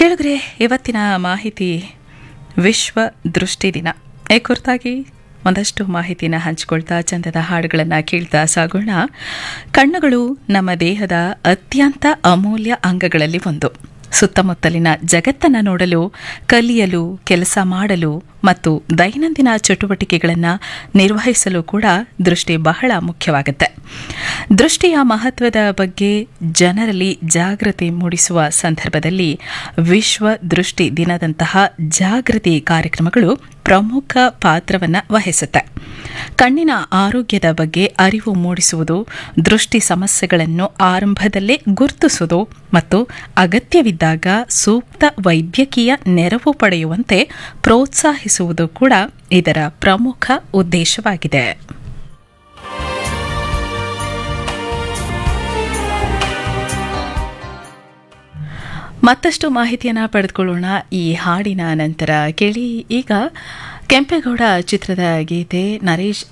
ಕೇಳಿದ್ರೆ ಇವತ್ತಿನ ಮಾಹಿತಿ ವಿಶ್ವ ದೃಷ್ಟಿ ದಿನ ಈ ಕುರಿತಾಗಿ ಒಂದಷ್ಟು ಮಾಹಿತಿನ ಹಂಚಿಕೊಳ್ತಾ ಚಂದದ ಹಾಡುಗಳನ್ನು ಕೇಳ್ತಾ ಸಾಗೋಣ ಕಣ್ಣುಗಳು ನಮ್ಮ ದೇಹದ ಅತ್ಯಂತ ಅಮೂಲ್ಯ ಅಂಗಗಳಲ್ಲಿ ಒಂದು ಸುತ್ತಮುತ್ತಲಿನ ಜಗತ್ತನ್ನು ನೋಡಲು ಕಲಿಯಲು ಕೆಲಸ ಮಾಡಲು ಮತ್ತು ದೈನಂದಿನ ಚಟುವಟಿಕೆಗಳನ್ನು ನಿರ್ವಹಿಸಲು ಕೂಡ ದೃಷ್ಟಿ ಬಹಳ ಮುಖ್ಯವಾಗುತ್ತೆ ದೃಷ್ಟಿಯ ಮಹತ್ವದ ಬಗ್ಗೆ ಜನರಲ್ಲಿ ಜಾಗೃತಿ ಮೂಡಿಸುವ ಸಂದರ್ಭದಲ್ಲಿ ವಿಶ್ವ ದೃಷ್ಟಿ ದಿನದಂತಹ ಜಾಗೃತಿ ಕಾರ್ಯಕ್ರಮಗಳು ಪ್ರಮುಖ ಪಾತ್ರವನ್ನು ವಹಿಸುತ್ತೆ ಕಣ್ಣಿನ ಆರೋಗ್ಯದ ಬಗ್ಗೆ ಅರಿವು ಮೂಡಿಸುವುದು ದೃಷ್ಟಿ ಸಮಸ್ಯೆಗಳನ್ನು ಆರಂಭದಲ್ಲೇ ಗುರುತಿಸುವುದು ಮತ್ತು ಅಗತ್ಯವಿದ್ದಾಗ ಸೂಕ್ತ ವೈದ್ಯಕೀಯ ನೆರವು ಪಡೆಯುವಂತೆ ಪ್ರೋತ್ಸಾಹಿಸುವುದು ಕೂಡ ಇದರ ಪ್ರಮುಖ ಉದ್ದೇಶವಾಗಿದೆ ಮತ್ತಷ್ಟು ಮಾಹಿತಿಯನ್ನು ಪಡೆದುಕೊಳ್ಳೋಣ ಈ ಹಾಡಿನ ನಂತರ ಕೇಳಿ ಈಗ ಕೆಂಪೇಗೌಡ ಚಿತ್ರದ ಗೀತೆ ನರೇಶ್